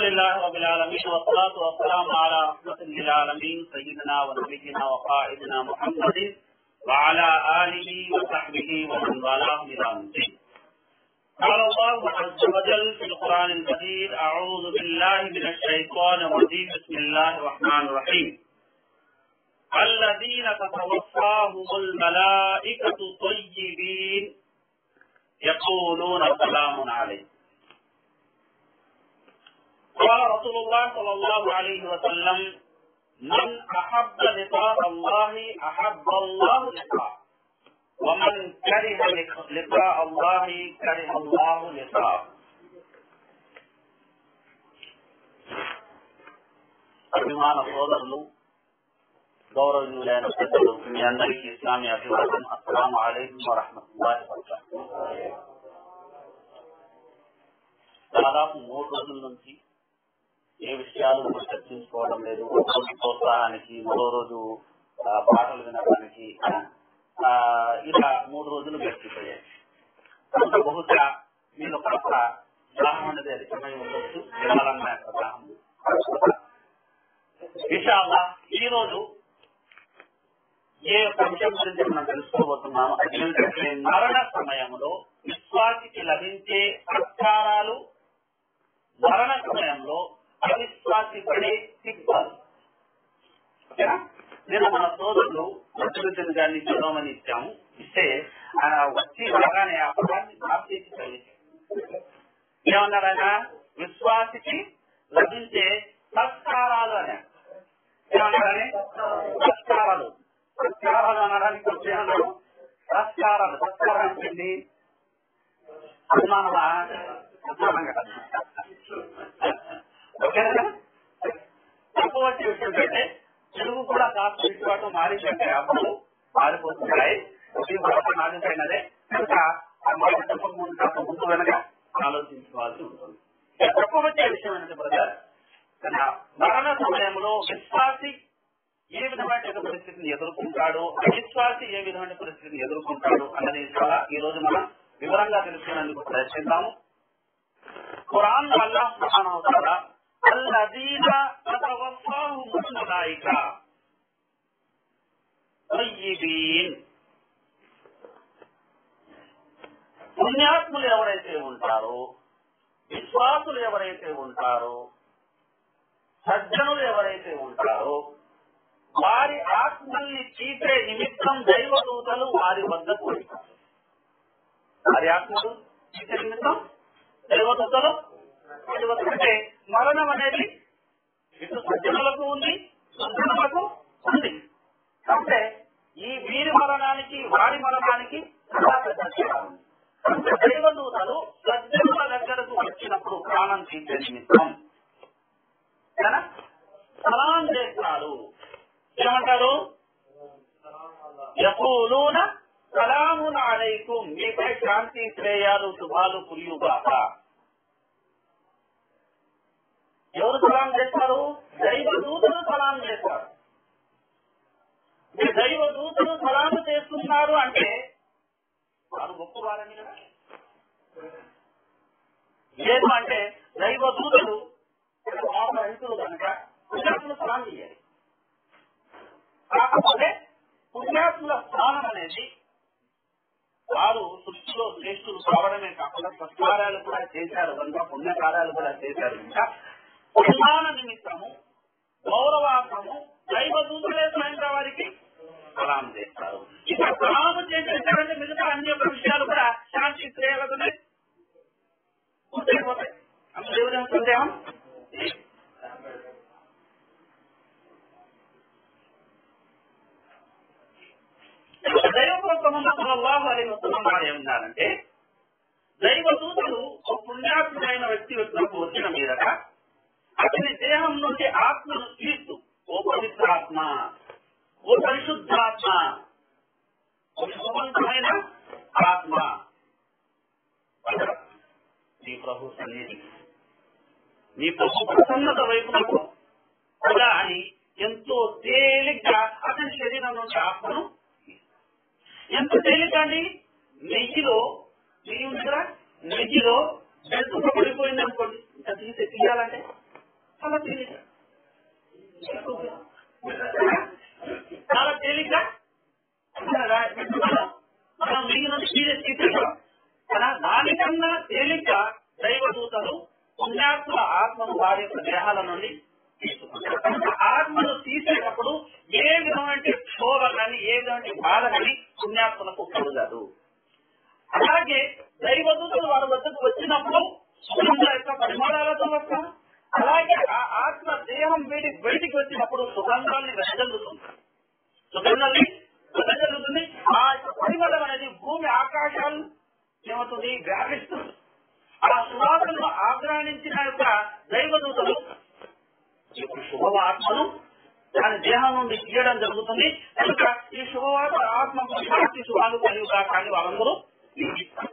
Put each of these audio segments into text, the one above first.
لله رب العالمين والصلاة والسلام على رحمة للعالمين سيدنا ونبينا وقائدنا محمد وعلى آله وصحبه ومن والاه إلى يوم الدين. قال الله عز وجل في القرآن المجيد أعوذ بالله من الشيطان الرجيم بسم الله الرحمن الرحيم الذين تتوفاهم الملائكة طيبين يقولون سلام عليكم قال رسول الله صلى الله عليه وسلم من أحب لقاء الله أحب الله لقاء ومن كره لقاء الله كره الله لقاء అభిమాన సోదరులు గౌరవనీయులైన పెద్దలు మీ అందరికీ ఇస్లామీ అభివాదం అస్సలం అలైకుం వరహమతుల్లాహి వబరకాతుహు దాదాపు మూడు రోజుల నుంచి ఏ విషయాలు మనం చర్చించుకోవడం లేదు ఒక రోజు ప్రోత్సాహానికి మరో రోజు ఆ, పాటలు వినడానికి ఆ, ఇలా మూడు రోజులు గడిచిపోయాయి కనుక బహుశా మీరు కాస్త గ్రహం అనేది అధికమై ఉండొచ్చు వినాలన్న గ్రహం విషయాల ఈ రోజు ఏ యొక్క విషయం గురించి మనం తెలుసుకోబోతున్నామో అది ఏంటంటే మరణ సమయంలో విశ్వాసికి లభించే సత్కారాలు మరణ సమయంలో అవిశ్వాసి పడే సిగ్గులు ఓకేనా? నేను మన సోదరులు నచ్చురుద్దిన్ గారిని చదవమని ఇచ్చాము ఇస్తే ఆయన వచ్చి రాగానే ఆ పదాన్ని మార్చేసి చదివించారు ఏమన్నారు ఆయన విశ్వాసికి లభించే సత్కారాలు అని ఏమన్నారని సత్కారాలు సత్కారాలు అనడానికి వచ్చి ఏమన్నారు సత్కారాలు సత్కారం ఏంటండి అభిమానమా అభిమానం కదా ఓకేనా తక్కువ వచ్చే విషయం ఏంటంటే తెలుగు కూడా కాస్త ఇటుబాటు మారిందంటే అప్పుడు మారిపోతున్నాయి ఒకటి భాష మారిపోయినదే కనుక ఆ మాట చెప్పక ముందు కాస్త ముందు వెనక ఆలోచించుకోవాల్సి ఉంటుంది తక్కువ వచ్చే విషయం ఏంటంటే బ్రదర్ తన మరణ సమయంలో విశ్వాసి ఏ విధమైన పరిస్థితిని ఎదుర్కొంటాడు అవిశ్వాసి ఏ విధమైన పరిస్థితిని ఎదుర్కొంటాడు అన్నది చాలా ఈ రోజు మనం వివరంగా తెలుసుకునేందుకు ప్రయత్నిద్దాము ఖురాన్ అల్లాహ్ సుబ్హానహు వ తఆలా అల్లదీన తతవఫాహుం మలాయిక తయ్యిబీన్ పుణ్యాత్ములు ఎవరైతే ఉంటారో విశ్వాసులు ఎవరైతే ఉంటారో సజ్జనులు ఎవరైతే ఉంటారో వారి ఆత్మల్ని చీపే నిమిత్తం దైవదూతలు వారి వద్దకు వెళ్తారు వారి ఆత్మలు చీపే నిమిత్తం దైవదూతలు వారి వద్దకు అంటే మరణం అనేది ఇటు సజ్జనులకు ఉంది సజ్జనులకు ఉంది అంటే ఈ వీరి మరణానికి వారి మరణానికి చాలా పెద్ద తేడా ఉంది అంటే దైవదూతలు సజ్జనుల దగ్గరకు వచ్చినప్పుడు ప్రాణం తీసే నిమిత్తం కదా? సలాం చేస్తారు ఏమంటారు యకూలూన సలామున అలైకుం మీపై శాంతి శ్రేయాలు శుభాలు కురియుగాక ఎవరు సలాం చేస్తారు దైవ దూతలు సలాం చేస్తారు మీ దైవ దూతలు సలాము చేస్తున్నారు అంటే వారు గొప్పవారని కదా లేదు అంటే దైవ దూతలు పాప రైతులు కనుక పుణ్యాత్ములు సలాం చేయాలి కాకపోతే పుణ్యాత్ముల స్థానం అనేది వారు సృష్టిలో శ్రేష్ఠులు కావడమే కాకుండా సత్కార్యాలు కూడా చేశారు కనుక పుణ్యకార్యాలు కూడా చేశారు ఇంకా సన్మాన నిమిత్తము గౌరవార్థము దైవ దూతులే స్వయంగా వారికి సలాం చేస్తారు ఇక సలాము చేసేసారంటే మిగతా అన్ని యొక్క విషయాలు కూడా శాంతి శ్రేయలతోనే పూర్తయిపోతాయి అందులో దేవుని సందేహం లేదు. దైవప్రోత్తమంలో సల్లల్లాహు అలైహి వసల్లం వారు ఏమన్నారంటే దైవ దూతలు ఒక పుణ్యాత్మైన వ్యక్తి వద్దకు వచ్చిన మీదట అతని దేహం నుండి ఆత్మను తీస్తూ ఓ పవిత్రాత్మ ఓ పరిశుద్ధాత్మ ఓ శుభవంతమైన ఆత్మ నీ ప్రభు సన్నిధి నీ ప్రభు ప్రసన్నత వైపునకు కూడా అని ఎంతో తేలిగ్గా అతని శరీరం నుంచి ఆత్మను ఎంత తేలిక అండి నెయ్యిలో నెయ్యి ఉంది కదా నెయ్యిలో బెల్ట్ పడిపోయింది అనుకోండి ఇంకా తీసి తీయాలంటే చాలా తేలిక చాలా తేలిక మనం మీ నుండి సీరియస్ తీసుకెళ్ళాం కదా దానికన్నా తేలిక దైవదూతలు పుణ్యాత్ముల ఆత్మను వారి యొక్క దేహాల నుండి తీసుకుంటారు కనుక ఆత్మను తీసేటప్పుడు ఏ విధమైన క్షోభ కానీ ఏ విధమైన బాధ కానీ పుణ్యాత్మలకు కలగదు అలాగే దైవదూతలు వారి వద్దకు వచ్చినప్పుడు సుగంధ యొక్క పరిమాణాలతో వస్తారు అలాగే ఆ ఆత్మ దేహం వీడి బయటికి వచ్చినప్పుడు సుగంధాన్ని వెదజల్లుతుంది సుగంధాన్ని వెదజల్లుతుంది ఆ యొక్క పరిమళం అనేది భూమి ఆకాశాలు ఏమవుతుంది వ్యాపిస్తుంది ఆ సువాసనను ఆగ్రహించిన యొక్క దైవదూతలు ఇప్పుడు శుభవాత్మను దాని దేహం నుండి తీయడం జరుగుతుంది కనుక ఈ శుభవార్త ఆత్మకు శాంతి శుభాలు కలిగిగా కానీ వాళ్ళందరూ జీవిస్తారు.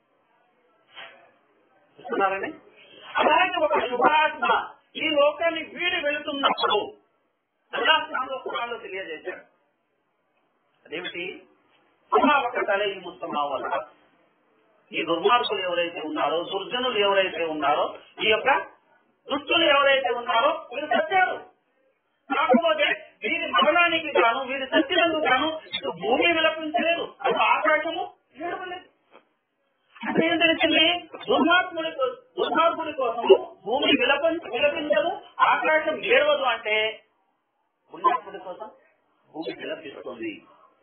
చూస్తున్నారండి అలాగే ఒక శుభాత్మ ఈ లోకాన్ని వీడి వెళుతున్నప్పుడు అల్లా స్థానంలో కురాల్లో తెలియజేశాడు అదేమిటి సమావకతలే ఈ ముస్తమా వల్ల ఈ దుర్మార్గులు ఎవరైతే ఉన్నారో దుర్జనులు ఎవరైతే ఉన్నారో ఈ యొక్క దుష్టులు ఎవరైతే ఉన్నారో వీరు చచ్చారు కాకపోతే వీరి మరణానికి గాను వీరి చచ్చినందుకు గాను ఇటు భూమి విలపించలేదు అటు ఆకాశము ఏడవలేదు అంటే ఏం తెలిసింది దుర్మార్గుడి కో- దుర్మార్గుడి కోసము భూమి విలపం విలపించదు ఆకాశం ఏడవదు అంటే పుణ్యాత్ముడి కోసం భూమి విలపిస్తుంది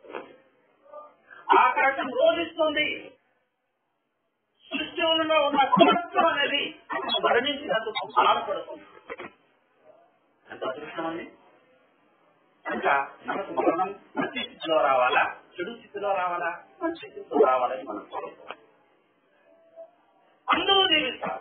ఆకాశం రోధిస్తుంది సృష్టిలో ఉన్న సమస్తం అనేది అతను మరణించినందుకు బాధపడుతుంది ఎంత అదృష్టం అండి కనుక మనకు మరణం మంచి స్థితిలో రావాలా చెడు స్థితిలో రావాలా మంచి స్థితిలో రావాలని మనం కోరుకోవాలి అందరూ జీవిస్తారు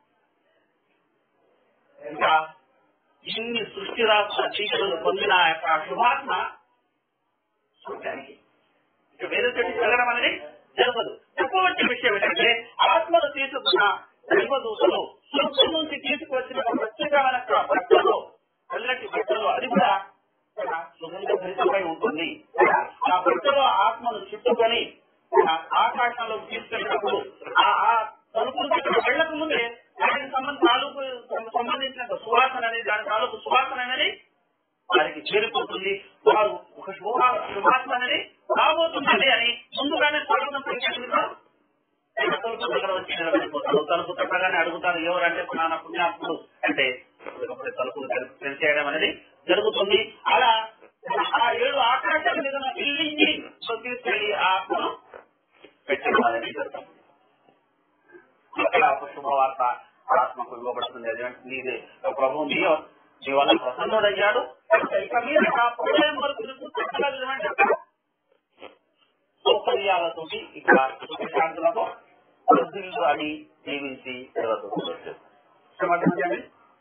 ఇంకా ఇన్ని సృష్టి రాష్ట్ర చీకలు పొందిన ఆ యొక్క శుభాత్మ చూడడానికి ఇక వేరే చెట్టు వెళ్ళడం అనేది జరగదు చెప్పవలసిన విషయం ఏంటంటే ఆత్మను తీసుకున్న దైవదూతలు స్వర్గం నుంచి తీసుకువచ్చిన ఒక ప్రత్యేకమైన బట్టలు తెల్లటి బట్టలు అది కూడా ఒక సుగంధ భరితమై ఉంటుంది ఆ బట్టలో ఆత్మను చుట్టుకొని ఆ ఆకాశంలో తీసుకెళ్ళినప్పుడు ఆ ఆ తలుపులు దగ్గర వెళ్ళక ముందే దానికి సంబంధ తాలూకు సంబంధించిన సువాసన అనేది దాని తాలూకు సువాసన అనేది వారికి చేరిపోతుంది వారు ఒక శుభ శుభాత్మ అనేది రాబోతున్నది అని ముందుగానే స్వాగతం పలికేందుకు తలుపు దగ్గర వచ్చి నిలబడిపోతారు తలుపు తప్పగానే అడుగుతారు ఎవరంటే పురాణ పుణ్యాత్ముడు అంటే ఒకప్పుడు తలుపులు తెరి- తెరిచేయడం అనేది జరుగుతుంది అలా ఆ ఏడు ఆకాశం మీద ఉన్న బిల్డింగ్ ని తీసుకెళ్లి ఆ ఆత్మను పెట్టడం అనేది జరుగుతుంది అక్కడ ఒక శుభవార్త ఆత్మకు ఇవ్వబడుతుంది అదేంటి నీదే ప్రభు నీ నీ వల్ల ప్రసన్నుడయ్యాడు ఇక మీద ఆ ప్రళయం వరకు నీకు చక్కగా నిలబడి అక్కడ సౌకర్యాలతో ఇక్కడ సుఖశాంతులతో వృద్ధులు అని జీవించి జరుగుతుంది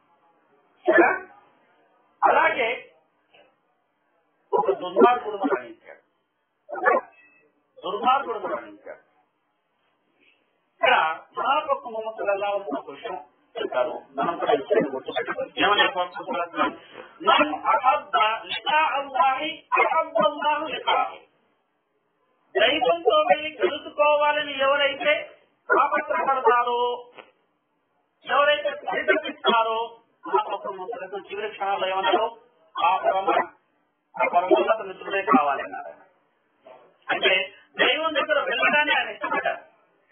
అలాగే ఒక దుర్మార్గుడు మరణించాడు దుర్మార్గుడు మరణించాడు ఇక్కడ మహాపక్కు మమ్మల్ని ఎలా ఉన్న ఒక విషయం చెప్తారు మనం కూడా ఈ విషయాన్ని గుర్తుపెట్టుకోవాలి ఏమని అనుకుంటున్నాం మనం అహబ్బ లిఖా అల్లాహి అహబ్బల్లాహు లిఖాహు దైవంతో వెళ్ళి కలుసుకోవాలని ఎవరైతే ఆపత్రపడతారో ఎవరైతే పరితపిస్తారో మహాపక్కు మమ్మల్ని చివరి క్షణాల్లో ఏమన్నారో ఆ పరమ ఆ పరమోన్నత మిత్రుడే కావాలన్నారు అంటే దైవం దగ్గర వెళ్ళగానే ఆయన ఇష్టపడ్డారు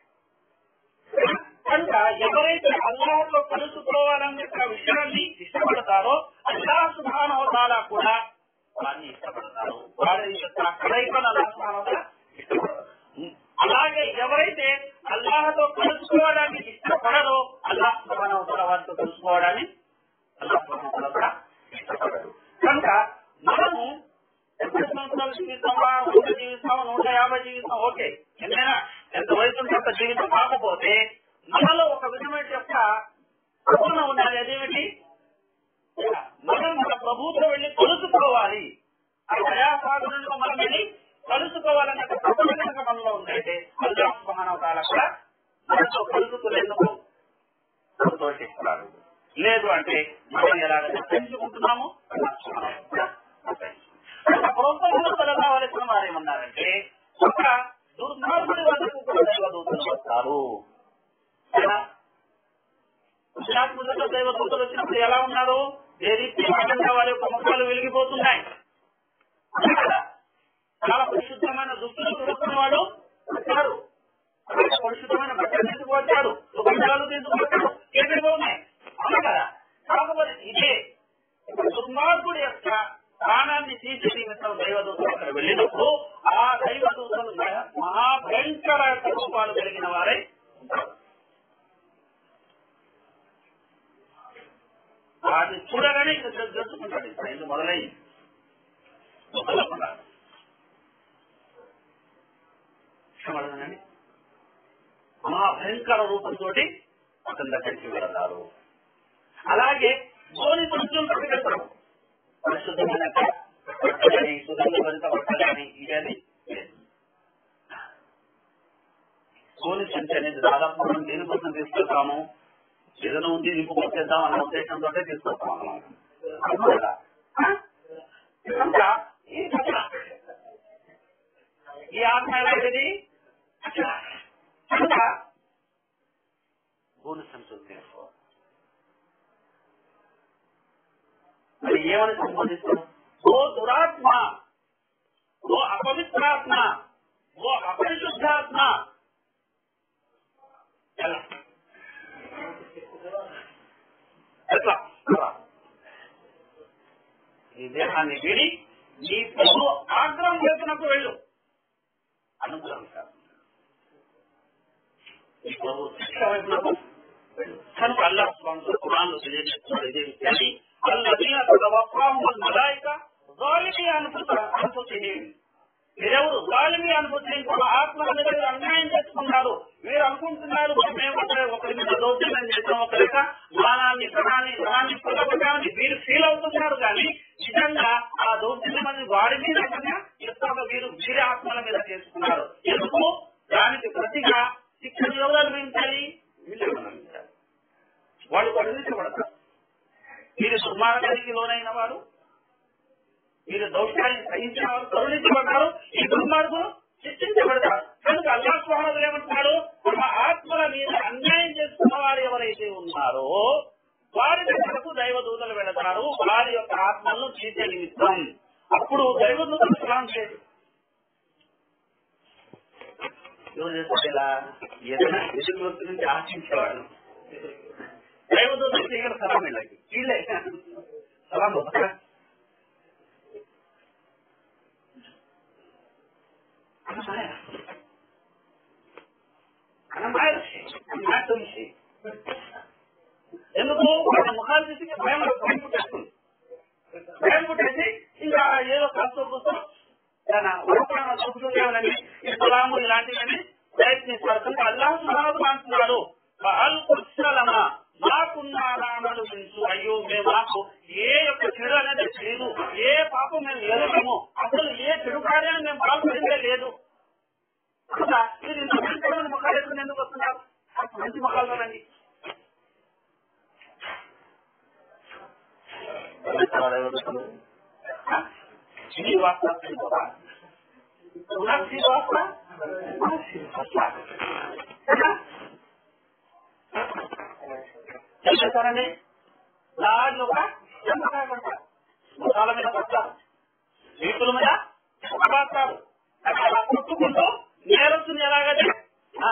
కనుక ఎవరైతే అల్లాహతో కలుసుకోవాలనే ఒక విషయాన్ని ఇష్టపడతారో అల్లాహ్ సుభానవతాలా కూడా వారిని ఇష్టపడతారు వారి యొక్క కలయికను అల్లాహ్ సుభానవతాల ఇష్టపడతారు అలాగే ఎవరైతే అల్లాహతో కలుసుకోవడానికి ఇష్టపడరో అల్లాహ్ సుభానవతాల వారితో కలుసుకోవడాన్ని అల్లాహ్ సుభానవతాల కూడా ఇష్టపడరు కనుక మనము ఎంత సంవత్సరాలు జీవిస్తామా నూట జీవిస్తామా నూట యాభై జీవిస్తాం ఓకే ఎన్నైనా ఎంత వయసు ఉంటే అంత జీవితం కాకపోతే మనలో ఒక విధమైన యొక్క ప్రవణ ఉండాలి అదేమిటి మనం మన ప్రభుత్వం వెళ్ళి కలుసుకోవాలి ఆ దయాసాగరంలో మనం వెళ్ళి కలుసుకోవాలన్న ఒక ప్రబల కనుక మనలో ఉందంటే అల్లాహ్ సుబ్హానహు కూడా మనతో కలుసుకునేందుకు సంతోషిస్తున్నాడు లేదు అంటే మనం ఎలాగైతే పెంచుకుంటున్నాము అల్లాహ్ సుబ్హానహు కూడా పెంచుకుంటున్నాడు. ప్రోత్సాహంలో తెలవాల్సిన వారు ఏమన్నారంటే ఒక దుర్మార్గుడి వద్దకు కూడా దైవదూతలు వస్తారు కదా? ఆధ్యాత్మికత దైవదూతలు వచ్చినప్పుడు ఎలా ఉన్నారు ఏ రీతి విధంగా వారి యొక్క ముఖాలు వెలిగిపోతున్నాయి అంతే కదా? చాలా పరిశుద్ధమైన దుస్తులు కొనుక్కున్న వాడు వచ్చాడు అలాగే పరిశుద్ధమైన బట్టలు తీసుకువచ్చాడు సుగంధాలు తీసుకువచ్చాడు ఎక్కడికి ఉన్నాయి అవునా కదా కాకపోతే ఇదే ఇప్పుడు దుర్మార్గుడి యొక్క ప్రాణాన్ని తీసే నిమిత్తం దైవదూతలు అక్కడ వెళ్ళినప్పుడు ఆ దైవదూతలు మహాభయంకర రూపాలు కలిగిన వారై ఉంటారు వాటిని చూడగానే ఇంకా తెలుసుకుంటాడు ఇప్పుడు ఇది మొదలైంది మొదలకుండా ఇష్టపడదండి మహాభయంకర రూపంతో అతని దగ్గరికి వెళతారు అలాగే గోని సంచులు పట్టుకెళ్తారు పరిశుద్ధమైన బట్టలని సుగంధ భరిత బట్టలని ఇవన్నీ గోని సంచి అనేది దాదాపు మనం దేనికోసం తీసుకెళ్తాము ఏదైనా ఉంది నింపుకొచ్చేద్దాం అన్న ఉద్దేశంతో తీసుకొస్తాం మనం అవును కదా? ఆ? కనుక ఈ కథ, ఈ ఆత్మ ఎలాంటిది కనుక గోని సంచులు తీసుకో మరి ఏమని సంబోధిస్తాం ఓ దురాత్మ ఓ అపవిత్రాత్మ ఓ అపరిశుద్ధాత్మ ఎలా ఎట్లా ఎలా? ఈ దేహాన్ని విడి నీ ప్రభు ఆగ్రహం చేసినప్పుడు వెళ్ళు అనుగ్రహం కాదు ఈ ప్రభు శిక్ష వైపునకు వెళ్ళు కనుక అల్లా స్వామి కురాన్లో తెలియజేస్తున్నాడు ఇదే విషయాన్ని అల్లదీన తవఫాహుం మలాయిక జాలిమి అనుభూత అనుభూతిని మీరెవరు జాలిమి అనుభూతిని తమ ఆత్మల మీద మీరు అన్యాయం చేసుకున్నారు మీరు అనుకుంటున్నారు మేము ఒకరి- ఒకరి మీద దౌర్జన్యం చేస్తాం ఒకరిక మానాన్ని ధనాన్ని ధనాన్ని పొందబడ్డామని మీరు ఫీల్ అవుతున్నారు కానీ నిజంగా ఆ దౌర్జన్యం అనేది వాడి మీద కన్నా ఎక్కువగా మీరు మీరే ఆత్మల మీద చేసుకున్నారు ఎందుకు దానికి ప్రతిగా శిక్షణ ఎవరు అనుభవించాలి వీళ్ళు అనుభవించాలి వాళ్ళు పరిగణించబడతారు మీరు దుర్మార్గానికి లోనైన వారు మీరు దౌష్యాన్ని సహించిన వారు కరుణించబడ్డారు ఈ దుర్మార్గులు శిక్షించబడతారు కనుక అల్లా స్వాములు ఏమంటున్నాడు తమ ఆత్మల మీద అన్యాయం చేసుకున్న వారు ఎవరైతే ఉన్నారో వారి దగ్గరకు దైవదూతలు వెళతారు వారి యొక్క ఆత్మలను తీసే నిమిత్తం అప్పుడు దైవదూతలు సలాం చేయదు ఎవరు చేస్తారు ఇలా ఏదైనా ఎదురు వ్యక్తి నుంచి ఆశించేవాడు దైవదూతలు ఇక్కడ సలాం వెళ్ళండి వీళ్ళే సలాం వస్తారా అన్నమాయ అన్నమాయ అన్నమాయ తెలిసి ఎందుకు వాళ్ళ ముఖాలు చూసి భయం భయం పుట్టేస్తుంది భయం పుట్టేసి ఇంకా ఏదో కాస్త కూర్చో చూపుతుందేమోనని ఈ పొలాము ఇలాంటివన్నీ ప్రయత్నిస్తారు కనుక అల్లాహ్ సుహాబు అంటున్నాడు కుశలమా మాకున్నారామలు తెలుసు అయ్యో మేము మాకు ఏ యొక్క చెడు అనేది లేదు ఏ పాపం మేము ఎరగము అసలు ఏ చెడు కార్యాన్ని మేము పాల్పడిందే లేదు కనుక మీరు ఇంత మంచి ముఖాలు ఎక్కడ ఎందుకు వస్తున్నారు మంచి ముఖాల్లోనండి శ్రీవాస్త శ్రీవాస్త చేస్తారండి లాడ్లు ఒక ఎంతకాయ పడతారు ముఖాల మీద పడతారు వీపుల మీద పడతారు అలా కొట్టుకుంటూ నేరస్తుని ఎలాగైతే ఆ,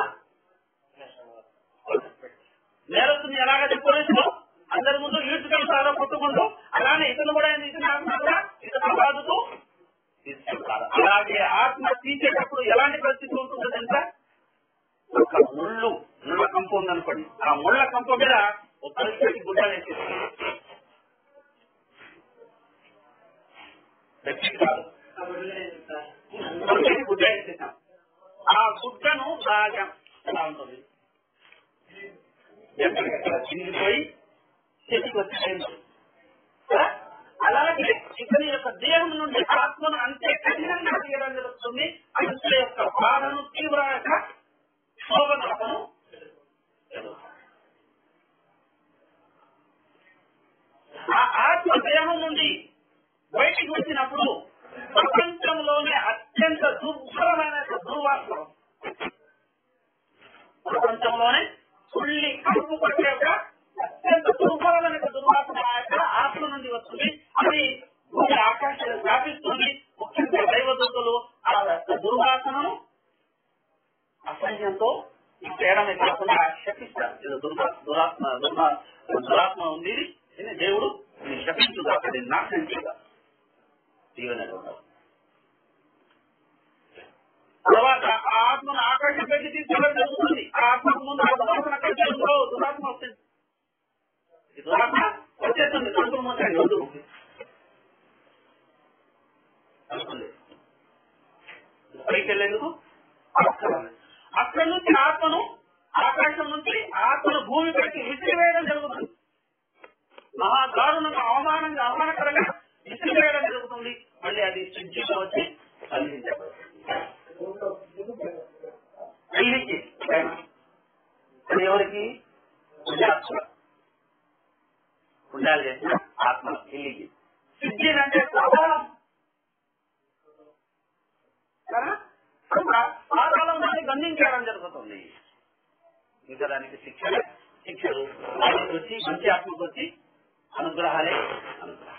నేరస్తుని ఎలాగైతే పోలీసులు అందరి ముందు ఈడ్చుకెళ్తారో కొట్టుకుంటూ అలానే ఇతను కూడా ఇతను ఆత్మగా ఇతను బాధతో తీసుకెళ్తారు అలాగే ఆత్మ తీసేటప్పుడు ఎలాంటి పరిస్థితి ఉంటుందో తెలుసా ఒక ముళ్ళు ముళ్ళ కంప ఉందనుకోండి ఆ ముళ్ళ కంప మీద ఒక పరిస్థితి గుడ్డ వేసేసి వ్యక్తికి కాదు పరిస్థితి గుడ్డ వేసేసాం ఆ గుడ్డను బాగా ఎలా ఉంటుంది ఎక్కడికక్కడ చిరిగిపోయి చేతికి వచ్చేసింది అలాగే ఇతని యొక్క దేహం నుండి ఆత్మను అంతే కఠినంగా తీయడం జరుగుతుంది అంతే యొక్క బాధను తీవ్ర యొక్క శోభను అతను ఆ ఆత్మ దేహం నుండి బయటికి వచ్చినప్పుడు ప్రపంచంలోనే అత్యంత దుర్భరమైన యొక్క దుర్వాసన ప్రపంచంలోనే పుల్లి కడుపు పట్టే ఒక అత్యంత అలానే కాకుండా శపిస్తారు ఇది దుర్గా దురాత్మ దుర్మ దురాత్మ ఉంది ఇది. దీన్ని దేవుడు దీన్ని శపించుగా దీన్ని నాశనం చేయగా దీవెనగా ఉండవు తర్వాత ఆ ఆత్మను ఆకర్షించి తీసుకోవడం జరుగుతుంది ఆ ఆత్మకు ముందు ఆ దురాత్మ కలిసి ఉండవు దురాత్మ వస్తుంది ఈ దురాత్మ వచ్చేస్తుంది కడుపులు మూసాడు వద్దు అనుకుంది పైకి వెళ్ళేందుకు అక్కడి నుంచి ఆత్మను ఆకాశం నుంచి ఆత్మను భూమి పైకి విసిరివేయడం జరుగుతుంది మహా దారుణంగా అవమానంగా అవమానకరంగా విసిరివేయడం జరుగుతుంది మళ్ళీ అది శుద్ధిగా వచ్చి కలిగించబడుతుంది పెళ్లికి అది ఎవరికి పుణ్యాత్మ పుణ్యాలు చేసిన ఆత్మ పెళ్లికి శుద్ధి అంటే ప్రభావం కదా కనుక ఆ కాలంలోనే గంధించడం జరుగుతుంది ఇంకా దానికి శిక్షణ శిక్షలు ఆయనకు వచ్చి మంచి ఆత్మకు వచ్చి అనుగ్రహాలే అనుగ్రహం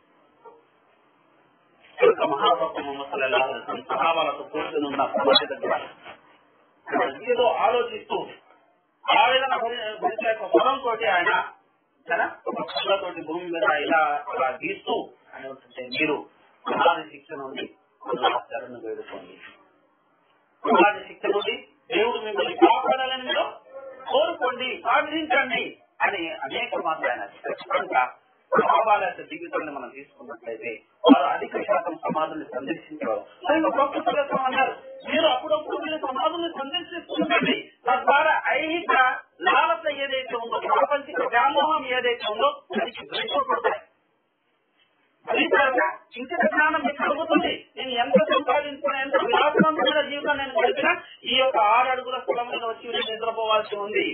కనుక మహాభక్త ముసలి సహాబాలతో కూర్చొని ఉన్న సమాజ దగ్గర ఏదో ఆలోచిస్తూ ఆవేదన భరి- భరించే ఒక పొలంతో ఆయన కదా ఒక కళ్ళతోటి భూమి మీద ఇలా అలా గీస్తూ ఆయన ఏమంటుంటే మీరు సమాధి శిక్ష నుండి శరణు వేడుకోండి సమాధి శిక్ష నుండి దేవుడు మిమ్మల్ని కాపాడాలని మీరు కోరుకోండి ప్రార్థించండి అని అనేక మాటలు ఆయన ఖచ్చితంగా సహాబాల యొక్క జీవితాన్ని మనం తీసుకున్నట్లయితే వారు అధిక శాతం సమాధుల్ని సందర్శించేవారు ఆయన ప్రొఫెసర్ అన్నారు మీరు అప్పుడప్పుడు మీరు సమాధుల్ని సందర్శిస్తుండండి తద్వారా ఐహిక లాలత ఏదైతే ఉందో ప్రాపంచిక వ్యామోహం ఏదైతే ఉందో దానికి గ్రహించబడతాయి అది కాక ఇంకొక జ్ఞానం మీకు కలుగుతుంది నేను ఎంత సంపాదించిన ఎంత విలాసవంతమైన జీవితం నేను గడిపినా ఈ యొక్క ఆరు అడుగుల స్థలం మీద వచ్చి నేను నిద్రపోవాల్సి ఉంది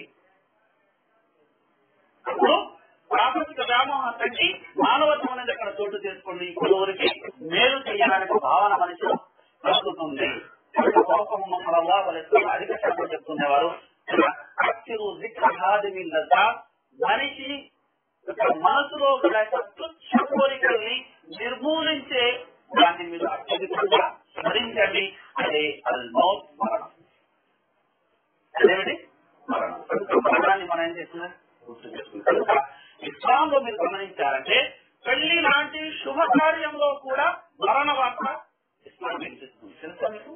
అప్పుడు ప్రాపంచిక వ్యామోహం తగ్గి మానవత్వం అనేది అక్కడ చోటు చేసుకోండి కొంతవరకు మేలు చేయడానికి భావన మనిషిలో కలుగుతుంది కనుక కోపం మమ్మల్ని అల్లాహ్ వలెస్సలాం అధిక శాతం చెప్తుండేవారు అక్షరు దిక్కాది మనిషి యొక్క మనసులో గల యొక్క తుచ్చ కోరికల్ని నిర్మూలించే దాన్ని మీరు అత్యధికంగా స్మరించండి అదే అది మౌత్ మరణం అదేమిటి మరణం కనుక మరణాన్ని మనం ఏం చేస్తున్నాం గుర్తు చేసుకుంటాం కనుక ఇస్లాంలో మీరు గమనించారంటే పెళ్లి లాంటి శుభకార్యంలో కూడా మరణ వార్త ఇస్లాం వినిపిస్తుంది తెలుసా మీకు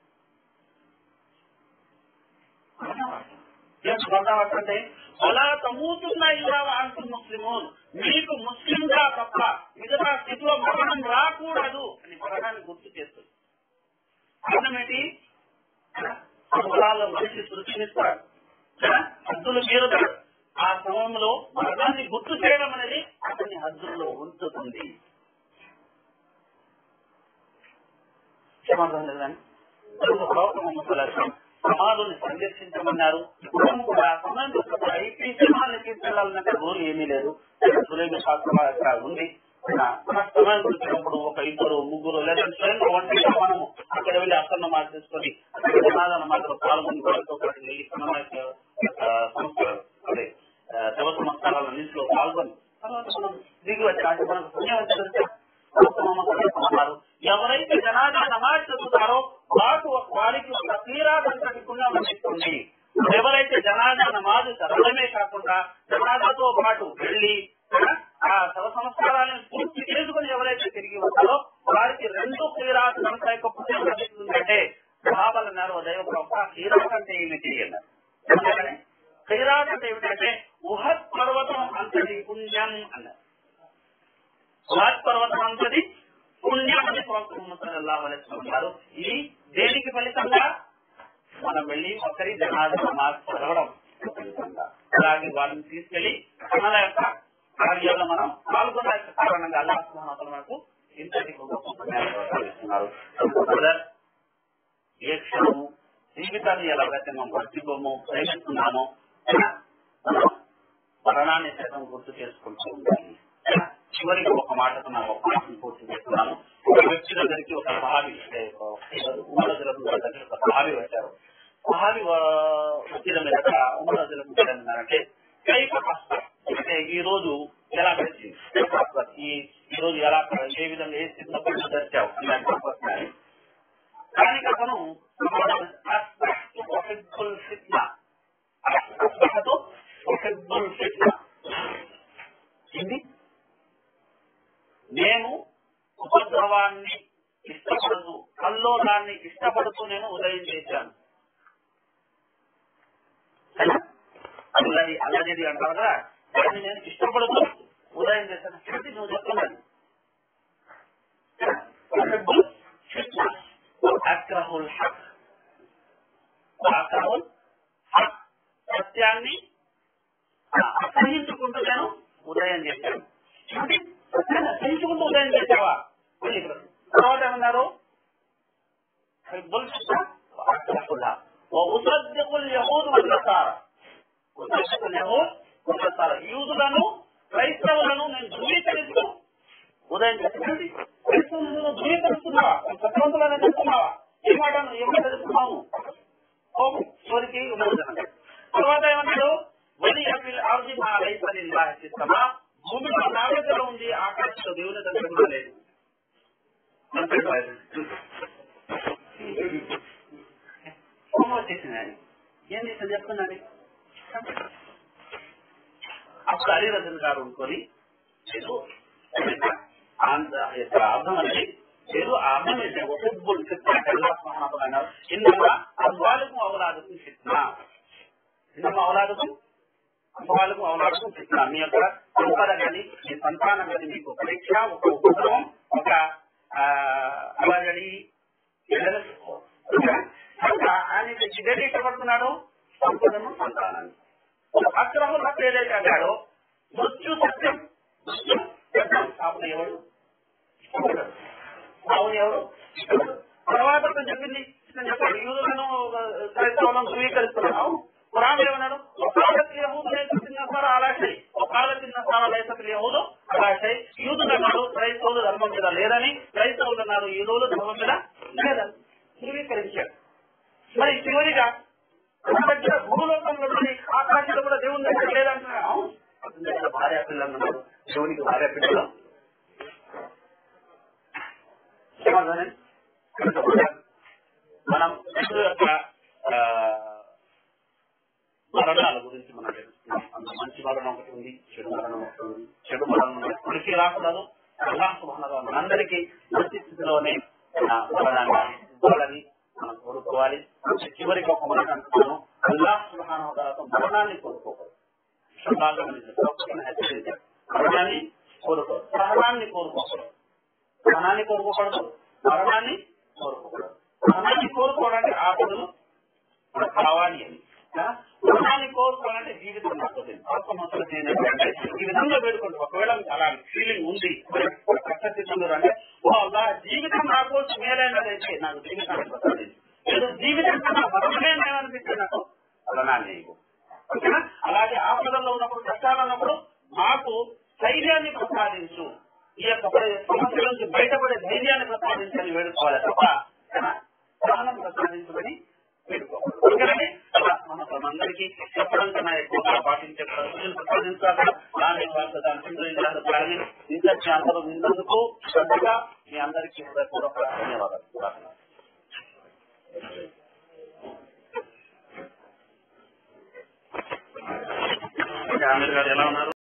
మరణ వార్త ఏం మరణ వార్త అంటే అలా తమూతున్న ఇలా అంటూ ముస్లిమోన్ మీకు ముస్లింగా తప్ప మిగతా స్థితిలో మరణం రాకూడదు అని మరణాన్ని గుర్తు చేస్తుంది అర్థమేంటి సంవత్సరాల్లో మనిషి సృష్టిస్తాడు హద్దులు మీరుతాడు ఆ సమయంలో మరణాన్ని గుర్తు చేయడం అనేది అతని హద్దుల్లో ఉంచుతుంది క్షమాపణ లేదండి సమాధుల్ని సందర్శించమన్నారు మనం కూడా సమయం దొరికినప్పుడు ఐపీ సినిమాలు తీసుకెళ్లాలంటే రూల్ ఏమీ లేదు సురేఖ శాస్త్రం అక్కడ ఉంది మన సమయం దొరికినప్పుడు ఒక ఇద్దరు ముగ్గురు లేదా స్వయంగా ఒంటరిగా మనము అక్కడ వెళ్ళి అసన్న మాట తీసుకొని అక్కడ సమాధాన మాటలో పాల్గొని వాళ్ళతో పాటు వెళ్ళి సమావేశ ఆ, సంస్థలు అదే ఆ, శవ సంస్కారాల అన్నింటిలో పాల్గొని తర్వాత మనం దిగి వచ్చి అంటే మనకు పుణ్యం వచ్చి ఉన్నారు ఎవరైతే జనాజా నమాజ్ చదువుతారో వారు వారికి ఒక తీరాదంతటి పుణ్యం అందిస్తుంది ఎవరైతే జనాజా నమాజ్ చదవడమే కాకుండా జనాజాతో పాటు వెళ్ళి ఆ శవ సంస్కారాలను పూర్తి చేసుకుని ఎవరైతే తిరిగి వస్తారో వారికి రెండు తీరాదు అంత యొక్క పుణ్యం లభిస్తుందంటే సహాబాలు అన్నారు దైవ ప్రవక్త తీరాట్ అంటే ఏమిటి అన్నారు ఎందుకని తీరాట్ అంటే ఏమిటంటే ఉహత్ పర్వతం అంతటి పుణ్యం అన్నారు ఉహత్ పర్వతం అంతటి పుణ్యం అని ప్రవక్త ముహమ్మద్ సల్లల్లాహు అలైహి వసల్లం అన్నారు ఇది దేనికి ఫలితంగా మనం వెళ్ళి ఒకరి జనాజా నమాజ్ చదవడం ఫలితంగా అలాగే వారిని తీసుకెళ్లి మన యొక్క కార్యాల్లో మనం పాల్గొన్న యొక్క కారణంగా అల్లాహ్ సుబ్హానహు వ తఆలా మనకు ఇంతటి గొప్ప పుణ్యాలు ప్రసాదిస్తున్నారు బ్రదర్ ఏ క్షణము జీవితాన్ని ఎలాగైతే మనం వర్తిపోమో ప్రేమిస్తున్నామో మనం మరణాన్ని సైతం గుర్తు చేసుకుంటూ ఉండాలి చివరికి ఒక మాటకు నా ఒక మాటను పూర్తి చేస్తున్నాను ఒక వ్యక్తి దగ్గరికి ఒక సహాబి అంటే ఒక ఉమ్మల దగ్గర ఒక సహాబి వచ్చారు సహాబి వా- వచ్చిన మీద ఉమ్మల అంటే కైక కష్టం అంటే ఈ రోజు ఎలా గడిచింది కైక కష్టం. ఈ ఈ రోజు ఎలా ఏ విధంగా ఏ స్థితిలో పనులు తెచ్చావు ఇలాంటి వస్తున్నాయి కానీ అతను ఫిట్న ఉహిబ్బుల్ ఫిట్న ఏంటి నేను ఉపద్రవాన్ని ఇష్టపడుతూ కల్లోలాన్ని ఇష్టపడుతూ నేను ఉదయం చేశాను సరేనా? అల్లది అల్లది అంటారు కదా దాన్ని నేను ఇష్టపడుతూ ఉదయం చేశాను శృతి నువ్వు చెప్తున్నాను అక్రహుల్ హక్ అక్రహుల్ హక్ సత్యాన్ని అసహించుకుంటూ నేను ఉదయం చేశాను శృతి సత్యాన్ని అసహించుకుంటూ ఉదయం చేసావా మళ్ళీ ఇక్కడ తర్వాత ఏమన్నారు وأصدق اليهود والنصارى أصدق اليهود والنصارى యూదులను క్రైస్తవులను నేను ధృవీకరిస్తూ ఉదయం చెప్పండి క్రైస్తవులను ధృవీకరిస్తున్నావా సత్వంతులను చెప్తున్నావా ఏ మాట ఏ మాట చెప్తున్నాము ఓం చివరికి ఉన్నది తర్వాత ఏమన్నాడు వలి అఫిల్ ఆర్జి మా రైతని ఇస్తామా భూమిలో నా దగ్గర ఉంది ఆకాశంలో దేవుని దగ్గర కూడా లేదు హోమ్ వచ్చేసింది ఆయన ఏం చేసింది చెప్తున్నాడు అప్పుడు అలీరజన్ గారు అనుకొని నేను అంత యొక్క అర్థం అనేది లేదు ఆ అర్థం ఏంటి ఒక్కొక్కరు చెప్తాను ఇందులో అవ్వాలకు అవలాదకు చెప్తున్నా ఇందులో అవలాదకు అమ్మవాళ్ళకు అవలాదకు చెప్తున్నా మీ యొక్క సంపద కానీ మీ సంతానం కానీ మీకు పరీక్ష ఒక ఉపద్రవం ఒక అలజడి ఆయన ఇదేంటి ఇష్టపడుతున్నాడు సంపదను సంతానాన్ని అక్రమం తప్ప ఏదైతే అన్నాడో మృత్యు సత్యం మృత్యు సత్యం కాపుడు ఎవడు అవును ఎవరు తర్వాత అతను చెప్పింది నేను చెప్పాడు యూదులను క్రైస్తవులను ధృవీకరిస్తున్నాను కురాన్ ఏమన్నాడు ఒకాలకి యహూదు లేకపోతే అలాషై ఒకాలకి నసారా లేకపోతే యహూదు అలాషై యూదులు అన్నారు క్రైస్తవులు ధర్మం మీద లేదని క్రైస్తవులు అన్నారు యూదులు ధర్మం మీద లేదని ధృవీకరించాడు మరి చివరిగా మన దగ్గర భూలోకంలో నుండి ఆకాశంలో కూడా దేవుని దగ్గర లేదంటున్నాడు అవును అతని దగ్గర భార్య పిల్లలు ఉన్నారు దేవునికి భార్య పిల్లలు ఏమర్థం మనం హిందూ యొక్క ఆ, మరణాల గురించి మనం తెలుసుకున్నాం అందులో మంచి మరణం ఒకటి ఉంది చెడు మరణం ఒకటి ఉంది చెడు మరణం మనకి రాకూడదు అల్లాహ్ మనందరికీ మంచి స్థితిలోనే ఆ, మరణాన్ని ఇవ్వాలని మనం కోరుకోవాలి చివరికి ఒక మాట అంటున్నాను అల్లాహ్ సుహానతో మరణాన్ని కోరుకోకూడదు శుభాలను హెచ్చరించారు మరణాన్ని కోరుకోరు సహనాన్ని కోరుకోకూడదు సహనాన్ని కోరుకోకూడదు మరణాన్ని కోరుకోకూడదు మరణాన్ని కోరుకోవడానికి ఆపదలు మనకు కావాలి అని ఆ? మరణాన్ని కోరుకోవాలంటే జీవితం నచ్చదు ఆత్మహత్యలు చేయనంటే ఈ విధంగా వేడుకుంటాం ఒకవేళ మీకు అలా ఫీలింగ్ ఉంది కష్టస్థితులు అంటే ఓ అలా జీవితం నా కోసం మేలైనదైతే నాకు జీవితాన్ని ప్రసాదించు లేదు జీవితం కన్నా మరణమే మేమనిపిస్తే నాకు మరణాన్ని ఇవ్వు ఓకేనా అలాగే ఆపదల్లో ఉన్నప్పుడు కష్టాలు ఉన్నప్పుడు మాకు ధైర్యాన్ని ప్రసాదించు ఈ యొక్క పరి- సమస్యల నుంచి బయటపడే ధైర్యాన్ని ప్రసాదించని వేడుకోవాలి తప్ప ఓకేనా? ప్రాణం ప్రసాదించమని వేడుకోవాలి ఓకేనండి అలా మన మనందరికీ చెప్పడం కన్నా ఎక్కువగా పాటించే ప్రజలు ప్రసాదించాలి దాని వాళ్ళ దాని చింతని ఇంకా మీ అందరూ విన్నందుకు శ్రద్ధగా మీ అందరికీ హృదయపూర్వక ధన్యవాదాలు ప్రార్థన. ఆమీర్ గారు ఎలా ఉన్నారు